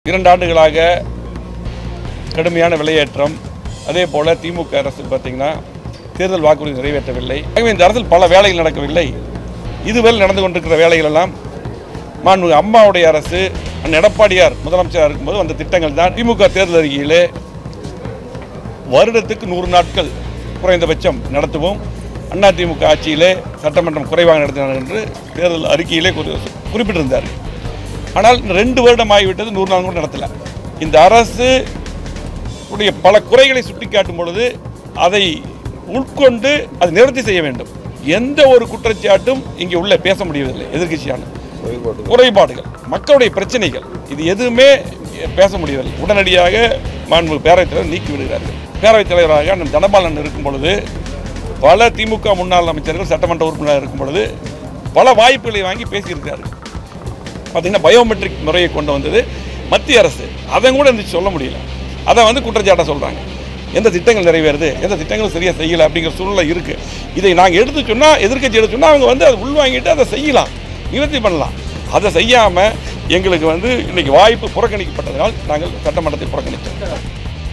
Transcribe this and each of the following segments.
இரண்டு ஆண்டுகளாக கடுமையான விலையேற்றம் அதே போல திமுக அரசு பார்த்தீங்கன்னா தேர்தல் வாக்குறுதி நிறைவேற்றவில்லை ஆகவே இந்த அரசில் பல வேலைகள் நடக்கவில்லை இதுவரை நடந்து கொண்டிருக்கிற வேலைகள் எல்லாம் மாண்புமிகு அம்மாவுடைய அரசு அண்ணன் எடப்பாடியார் முதலமைச்சராக இருக்கும்போது அந்த திட்டங்கள் தான் திமுக தேர்தல் அறிக்கையிலே வருடத்துக்கு நூறு நாட்கள் குறைந்தபட்சம் நடத்துவோம் அதிமுக ஆட்சியிலே சட்டமன்றம் குறைவாக நடத்தினார் என்று தேர்தல் அறிக்கையிலே குறி- குறிப்பிட்டிருந்தார் ஆனால் இந்த ரெண்டு வருடம் ஆகிவிட்டது நூறு நாள் கூட நடத்தல இந்த அரசு உடைய பல குறைகளை சுட்டிக்காட்டும் பொழுது அதை உட்கொண்டு அதை நிவர்த்தி செய்ய வேண்டும் எந்த ஒரு குற்றச்சாட்டும் இங்கே உள்ள பேச முடியவில்லை எதிர்க்கட்சியான குறைபாடுகள் மக்களுடைய பிரச்சனைகள் இது எதுவுமே பேச முடியவில்லை உடனடியாக மாண்பு பேரவைத் தலைவர் நீக்கி விடுகிறார்கள் பேரவைத் தலைவராக அண்ணன் தனபாலன் இருக்கும் பொழுது பல திமுக முன்னாள் அமைச்சர்கள் சட்டமன்ற உறுப்பினராக இருக்கும் பொழுது பல வாய்ப்புகளை வாங்கி பேசியிருக்கிறார்கள் பார்த்தீங்கன்னா பயோமெட்ரிக் முறையை கொண்டு வந்தது மத்திய அரசு அதை கூட இருந்துச்சு சொல்ல முடியல அதை வந்து குற்றச்சாட்டை சொல்கிறாங்க எந்த திட்டங்கள் நிறைவேறுது எந்த திட்டங்களும் சரியாக செய்யலை அப்படிங்கிற சூழ்நிலை இருக்குது இதை நாங்கள் எடுத்து சொன்னால் எதிர்க்கட்சி எடுத்து சொன்னால் அவங்க வந்து அதை உள்வாங்கிட்டு அதை செய்யலாம் நிவர்த்தி பண்ணலாம் அதை செய்யாமல் எங்களுக்கு வந்து இன்னைக்கு வாய்ப்பு புறக்கணிக்கப்பட்டதனால் நாங்கள் சட்டமன்றத்தை புறக்கணித்தோம்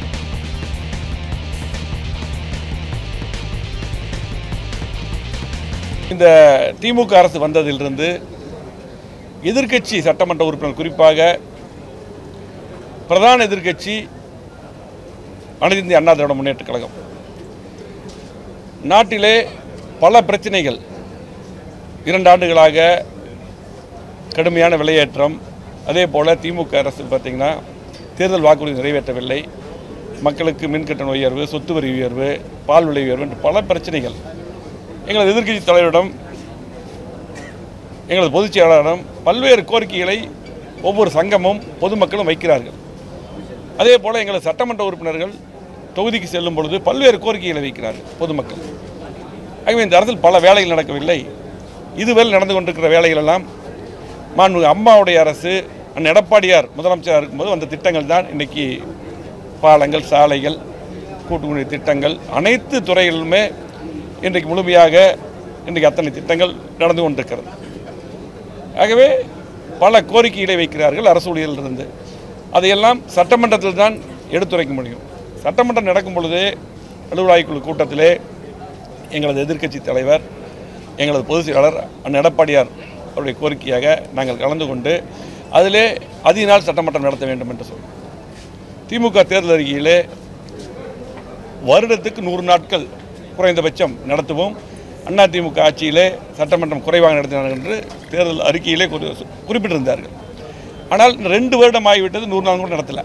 இந்த திமுக அரசு வந்ததிலிருந்து எதிர்க்கட்சி சட்டமன்ற உறுப்பினர் குறிப்பாக பிரதான எதிர்க்கட்சி அனைத்து இந்திய அண்ணா திராவிட முன்னேற்ற கழகம் நாட்டிலே பல பிரச்சனைகள் இரண்டு ஆண்டுகளாக கடுமையான விலையேற்றம் அதே போல் திமுக அரசு பார்த்திங்கன்னா தேர்தல் வாக்குறுதி நிறைவேற்றவில்லை மக்களுக்கு மின்கட்டண உயர்வு சொத்து வரி உயர்வு பால் விலை உயர்வு என்று பல பிரச்சனைகள் எங்களது எதிர்க்கட்சி தலைவரிடம் எங்களது பொதுச் செயலாளரிடம் பல்வேறு கோரிக்கைகளை ஒவ்வொரு சங்கமும் பொதுமக்களும் வைக்கிறார்கள் அதே போல் எங்களது சட்டமன்ற உறுப்பினர்கள் தொகுதிக்கு செல்லும் பொழுது பல்வேறு கோரிக்கைகளை வைக்கிறார்கள் பொதுமக்கள் ஆகவே இந்த அரசில் பல வேலைகள் நடக்கவில்லை இதுவரை நடந்து கொண்டிருக்கிற வேலைகள் எல்லாம் மாண்புமிகு அம்மாவுடைய அரசு அண்ணன் எடப்பாடியார் முதலமைச்சராக இருக்கும்போது அந்த திட்டங்கள் தான் இன்னைக்கு பாலங்கள் சாலைகள் கூட்டுக்குடி திட்டங்கள் அனைத்து துறைகளிலுமே இன்றைக்கு முழுமையாக இன்றைக்கு அத்தனை திட்டங்கள் நடந்து கொண்டிருக்கிறது ஆகவே பல கோரிக்கைகளை வைக்கிறார்கள் அரசு ஊழியர்களிருந்து அதையெல்லாம் சட்டமன்றத்தில் தான் எடுத்துரைக்க முடியும் சட்டமன்றம் நடக்கும் பொழுது அலுவலாய்வு குழு கூட்டத்திலே எங்களது எதிர்க்கட்சி தலைவர் எங்களது பொதுச் செயலாளர் அண்ணன் எடப்பாடியார் அவருடைய கோரிக்கையாக நாங்கள் கலந்து கொண்டு அதிலே அதிக நாள் சட்டமன்றம் நடத்த வேண்டும் என்று சொன்னோம் திமுக தேர்தல் அறிக்கையிலே வருடத்துக்கு நூறு நாட்கள் குறைந்தபட்சம் நடத்துவோம் அதிமுக ஆட்சியிலே சட்டமன்றம் குறைவாக நடத்தினார் என்று தேர்தல் அறிக்கையிலே குறி- குறிப்பிட்டிருந்தார்கள் ஆனால் இந்த ரெண்டு வருடம் ஆகிவிட்டது நூறு நாள் கூட நடத்தல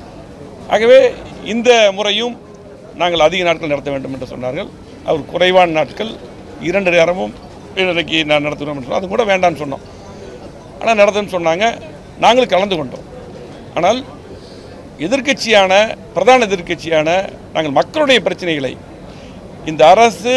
ஆகவே இந்த முறையும் நாங்கள் அதிக நாட்கள் நடத்த வேண்டும் என்று சொன்னார்கள் அவர் குறைவான நாட்கள் இரண்டு நேரமும் இன்றைக்கு நான் நடத்துகிறோம் என்று சொன்னோம் அது கூட வேண்டாம்னு சொன்னோம் ஆனால் நடத்துன்னு சொன்னாங்க நாங்கள் கலந்து கொண்டோம் ஆனால் எதிர்க்கட்சியான பிரதான எதிர்க்கட்சியான நாங்கள் மக்களுடைய பிரச்சனைகளை இந்த அரசு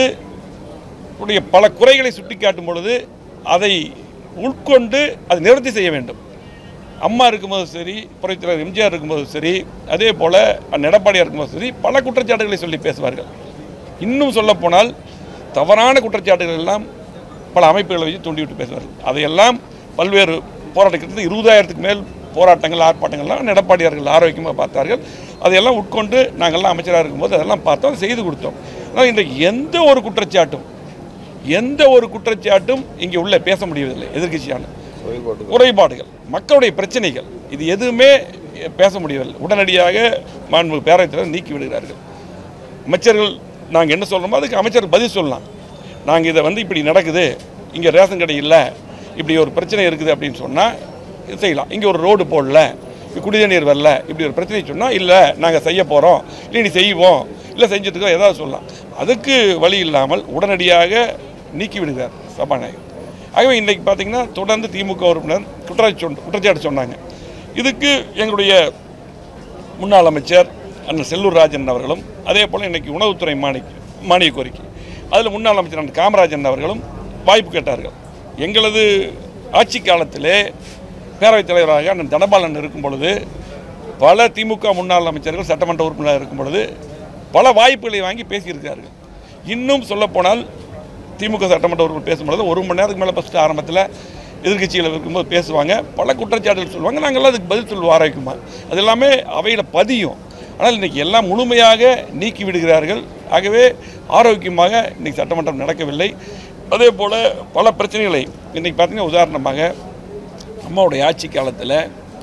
உடைய பல குறைகளை சுட்டிக்காட்டும் பொழுது அதை உட்கொண்டு அதை நிவர்த்தி செய்ய வேண்டும் அம்மா இருக்கும்போது சரி புரட்சித்தலைவர் எம்ஜிஆர் இருக்கும்போது சரி அதே போல் அண்ணன் எடப்பாடியார் இருக்கும்போது சரி பல குற்றச்சாட்டுகளை சொல்லி பேசுவார்கள் இன்னும் சொல்லப்போனால் தவறான குற்றச்சாட்டுகள் எல்லாம் பல அமைப்புகளை வச்சு தூண்டிவிட்டு பேசுவார்கள் அதையெல்லாம் பல்வேறு போராட்டத்தில் இருபதாயிரத்துக்கு மேல் போராட்டங்கள் ஆர்ப்பாட்டங்கள்லாம் அண்ணன் எடப்பாடியார்கள் ஆரோக்கியமாக பார்த்தார்கள் அதையெல்லாம் உட்கொண்டு நாங்கள்லாம் அமைச்சராக இருக்கும்போது அதெல்லாம் பார்த்தோம் அதை செய்து கொடுத்தோம் ஆனால் இன்றைக்கு எந்த ஒரு குற்றச்சாட்டும் எந்த ஒரு குற்றச்சாட்டும் இங்கே உள்ள பேச முடியவில்லை எதிர்க்கட்சியான குறைபாடுகள் மக்களுடைய பிரச்சனைகள் இது எதுவுமே பேச முடியவில்லை உடனடியாக மாண்பு பேரவைத் தலைவர் நீக்கி விடுகிறார்கள் அமைச்சர்கள் நாங்கள் என்ன சொல்கிறோமோ அதுக்கு அமைச்சர் பதில் சொல்லலாம் நாங்கள் இதை வந்து இப்படி நடக்குது இங்கே ரேஷன் கடை இல்லை இப்படி ஒரு பிரச்சனை இருக்குது அப்படின்னு சொன்னால் செய்யலாம் இங்கே ஒரு ரோடு போடல இங்க குடித நீர் வரல இப்படி ஒரு பிரச்சனை சொன்னால் இல்லை நாங்கள் செய்ய போகிறோம் இல்லை நீ செய்வோம் இல்லை செஞ்சுட்டுக்கோ ஏதாவது சொல்லலாம் அதுக்கு வழி இல்லாமல் உடனடியாக நீக்கி விடுகிறார் சபாநாயகர் ஆகவே இன்றைக்கு பார்த்தீங்கன்னா தொடர்ந்து திமுக உறுப்பினர் குற்றச்சாட்டு சொன்ன- குற்றச்சாட்டு சொன்னாங்க இதுக்கு எங்களுடைய முன்னாள் அமைச்சர் அண்ணன் செல்லூர் ராஜன் அவர்களும் அதே போல் இன்னைக்கு உணவுத்துறை மானிய மானிய கோரிக்கை அதில் முன்னாள் அமைச்சர் அண்ணன் காமராஜன் அவர்களும் வாய்ப்பு கேட்டார்கள் எங்களது ஆட்சி காலத்திலே பேரவைத் தலைவராக அண்ணன் தனபாலன் இருக்கும் பொழுது பல திமுக முன்னாள் அமைச்சர்கள் சட்டமன்ற உறுப்பினராக இருக்கும் பொழுது பல வாய்ப்புகளை வாங்கி பேசியிருக்கிறார்கள் இன்னும் சொல்லப்போனால் திமுக சட்டமன்ற உறுப்பினர் பேசும்பொழுது ஒரு மணி நேரத்துக்கு மேலே ஃபஸ்ட்டு ஆரம்பத்தில் எதிர்க்கட்சிகள் இருக்கும்போது பேசுவாங்க பல குற்றச்சாட்டுகள் சொல்லுவாங்க நாங்கள்லாம் அதுக்கு பதில் சொல்லுவோம் ஆரோக்கியமாக அது எல்லாமே அவையில் பதியும் ஆனால் இன்றைக்கி எல்லாம் முழுமையாக நீக்கி விடுகிறார்கள் ஆகவே ஆரோக்கியமாக இன்றைக்கி சட்டமன்றம் நடக்கவில்லை அதே போல் பல பிரச்சனைகளை இன்றைக்கி பார்த்தீங்கன்னா உதாரணமாக அம்மாவுடைய ஆட்சி காலத்தில்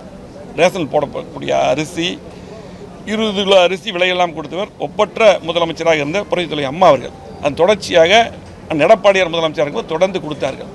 ரேஷன் போடக்கூடிய அரிசி இருபது கிலோ அரிசி விலையெல்லாம் கொடுத்தவர் ஒப்பற்ற முதலமைச்சராக இருந்த புரட்சித்துறை அம்மா அவர்கள் அதன் தொடர்ச்சியாக அந்த எடப்பாடியார் முதலமைச்சராக இருக்கும்போது தொடர்ந்து கொடுத்தார்கள்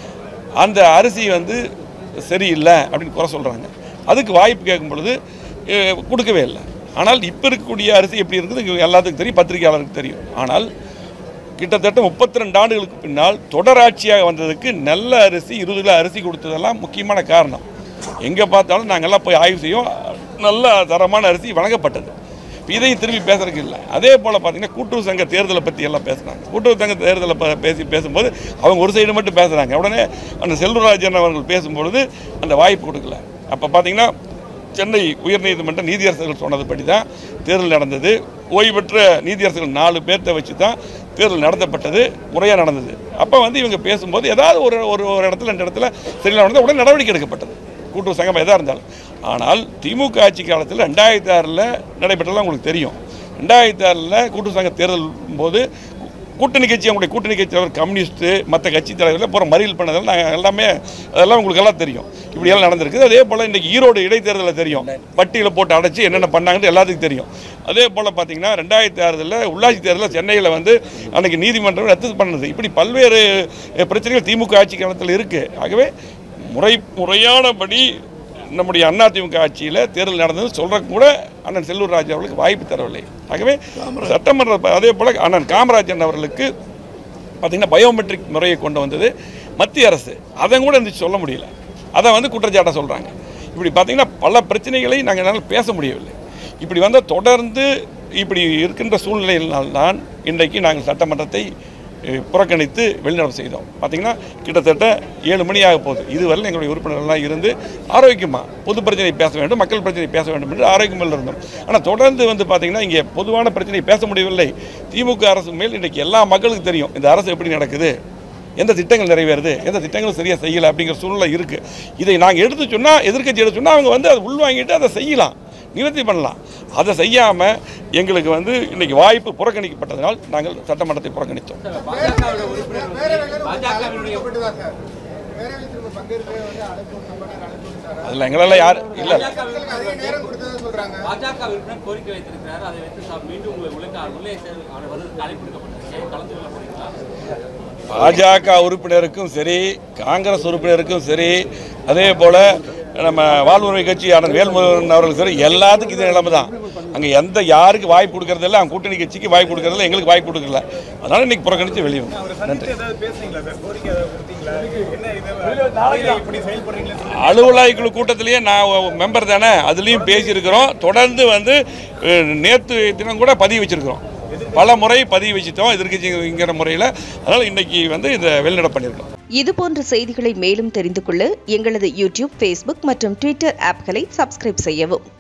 அந்த அரிசி வந்து சரியில்லை அப்படின்னு குறை சொல்கிறாங்க அதுக்கு வாய்ப்பு கேட்கும் பொழுது அஹ், கொடுக்கவே இல்லை ஆனால் இப்போ இருக்கக்கூடிய அரிசி எப்படி இருக்குது இங்க எல்லாத்துக்கும் தெரியும் பத்திரிகையாளருக்கு தெரியும் ஆனால் கிட்டத்தட்ட முப்பத்தி ரெண்டு ஆண்டுகளுக்கு பின்னால் தொடராட்சியாக வந்ததுக்கு நல்ல அரிசி இருபது கிலோ அரிசி கொடுத்ததெல்லாம் முக்கியமான காரணம் எங்கே பார்த்தாலும் நாங்கள்லாம் போய் ஆய்வு செய்வோம் நல்ல தரமான அரிசி வழங்கப்பட்டது இப்ப இதையும் திரும்பி பேசுறதுக்கு இல்லை அதே போல் பார்த்தீங்கன்னா கூட்டுறவு சங்க தேர்தலை பற்றி எல்லாம் பேசுனாங்க கூட்டுறவு சங்க தேர்தலை ப- பேசி பேசும்போது அவங்க ஒரு சைடு மட்டும் பேசுகிறாங்க உடனே அந்த செல்வராஜன் அவர்கள் பேசும்பொழுது அந்த வாய்ப்பு கொடுக்கல அப்போ பார்த்தீங்கன்னா சென்னை உயர்நீதிமன்ற நீதியரசர்கள் சொன்னதுபடி தான் தேர்தல் நடந்தது ஓய்வு பெற்ற நீதியரசர்கள் நாலு பேர்த்த வச்சு தான் தேர்தல் நடத்தப்பட்டது முறையாக நடந்தது அப்போ வந்து இவங்க பேசும்போது ஏதாவது ஒரு ஒரு ஒரு இடத்துல ரெண்டு இடத்துல சரியில்லை நடந்தது உடனே நடவடிக்கை எடுக்கப்பட்டது கூட்டுறவு சங்கம் எதாக இருந்தாலும் ஆனால் திமுக ஆட்சி காலத்தில் ரெண்டாயிரத்தி ஆறில் நடைபெற்றலாம் உங்களுக்கு தெரியும் ரெண்டாயிரத்தி ஆறில் கூட்டுறவு சங்க தேர்தல் போது கூட்டணி கட்சி அவங்களுடைய கூட்டணி கட்சி தலைவர் கம்யூனிஸ்ட்டு மற்ற கட்சி தலைவர்கள் பூரா மறியல் பண்ணதெல்லாம் நாங்கள் எல்லாமே அதெல்லாம் உங்களுக்கு எல்லாம் தெரியும் இப்படியெல்லாம் நடந்திருக்குது அதே போல் இன்றைக்கி ஈரோடு இடைத்தேர்தலில் தெரியும் பட்டியலை போட்டு அடைச்சி என்னென்ன பண்ணாங்கன்னு எல்லாத்துக்கும் தெரியும் அதே போல் பார்த்தீங்கன்னா ரெண்டாயிரத்தி ஆறுல உள்ளாட்சி தேர்தலில் சென்னையில் வந்து அன்றைக்கி நீதிமன்றம் ரத்து பண்ணது இப்படி பல்வேறு அஹ், பிரச்சனைகள் திமுக ஆட்சி காலத்தில் இருக்குது ஆகவே முறை முறையானபடி நம்முடைய அதிமுக ஆட்சியில் தேர்தல் நடந்தது சொல்கிறக்கு கூட அண்ணன் செல்லூர் ராஜு அவர்களுக்கு வாய்ப்பு தரவில்லை ஆகவே சட்டமன்ற அதே போல் அண்ணன் காமராஜன் அவர்களுக்கு பார்த்தீங்கன்னா பயோமெட்ரிக் முறையை கொண்டு வந்தது மத்திய அரசு அதை கூட இருந்துச்சு சொல்ல முடியல அதை வந்து குற்றச்சாட்டை சொல்கிறாங்க இப்படி பார்த்தீங்கன்னா பல பிரச்சனைகளை நாங்கள் என்னால் பேச முடியவில்லை இப்படி வந்து தொடர்ந்து இப்படி இருக்கின்ற சூழ்நிலையினால்தான் இன்றைக்கு நாங்கள் சட்டமன்றத்தை அஹ், புறக்கணித்து வெளிநடப்பு செய்தோம் பார்த்தீங்கன்னா கிட்டத்தட்ட ஏழு மணி ஆக போகுது இதுவரையில் எங்களுடைய உறுப்பினர்கள்லாம் இருந்து ஆரோக்கியமாக பொது பிரச்சனை பேச வேண்டும் மக்கள் பிரச்சனை பேச வேண்டும் என்று ஆரோக்கியமாக இருந்தோம் ஆனால் தொடர்ந்து வந்து பார்த்தீங்கன்னா இங்கே பொதுவான பிரச்சனை பேச முடியவில்லை திமுக அரசு மேல் இன்றைக்கு எல்லா மக்களுக்கும் தெரியும் இந்த அரசு எப்படி நடக்குது எந்த திட்டங்கள் நிறைவேறுது எந்த திட்டங்களும் சரியாக செய்யலை அப்படிங்கிற சூழ்நிலை இருக்குது இதை நாங்கள் எடுத்து சொன்னால் எதிர்க்கட்சி எடுத்து சொன்னால் அவங்க வந்து அதை உள்வாங்கிட்டு அதை செய்யலாம் நிவர்த்தி பண்ணலாம் அதை செய்யாமல் எங்களுக்கு வந்து இன்னைக்கு வாய்ப்பு புறக்கணிக்கப்பட்டதனால் நாங்கள் சட்டமன்றத்தை புறக்கணித்தோம் பாஜகவோட உறுப்பினர் வந்து பாஜகவினுடைய தான் சார் பேரவையில் திரும்ப பங்கேற்க வந்து அழைப்பு சம்பளம் அழைப்பு விட்டாரா? அதில் எங்களெல்லாம் யார் இல்லை மக்களுக்கு அதிக நேரம் கொடுத்ததா சொல்றாங்க பாஜக உறுப்பினர் கோரிக்கை வைத்திருக்கிறார் அதை வைத்து சா- மீண்டும் உங்களை உலக உள்ளே செல் வருவதற்கு அழைப்பு விடுக்கப்பட்டிருக்கு கலந்து கொள்ள போறீங்களா பாஜக உறுப்பினருக்கும் சரி காங்கிரஸ் உறுப்பினருக்கும் சரி அதே போல் நம்ம வாழ்வுரிமை கட்சி அண்ணன் வேல்முருகன் அவர்களுக்கு சரி எல்லாத்துக்கும் இதே நிலைமை தான் அங்கே எந்த யாருக்கு வாய்ப்பு கொடுக்கறதில்ல அவங்க கூட்டணி கட்சிக்கு வாய்ப்பு கொடுக்கறதில்ல எங்களுக்கு வாய்ப்பு கொடுக்கல அதனால் இன்னைக்கு புறக்கணித்து வெளியே வந்தோம். நன்றி ஏதாவது பேசுனீங்களா சார் கோரிக்கை ஏதாவது கொடுத்தீங்களா என்ன இது நாளைக்கு இப்படி செயல்படுறீங்களே அலுவலக குழு கூட்டத்திலேயே நான் மெம்பர் தானே அதுலேயும் பேசியிருக்கிறோம் தொடர்ந்து வந்து அஹ், நேற்று தினம் கூட பதிவு வச்சிருக்கிறோம் பல முறை பதிவு வச்சுட்டோம் எதிர்க்கட்சிங்கிற முறையில் அதனால் இன்னைக்கு வந்து இதை வெளிநடப்பு பண்ணியிருக்கோம் இதுபோன்ற செய்திகளை மேலும் தெரிந்து கொள்ள எங்களது யூடியூப் ஃபேஸ்புக் மற்றும் ட்விட்டர் ஆப்களை சப்ஸ்கிரைப் செய்யவும்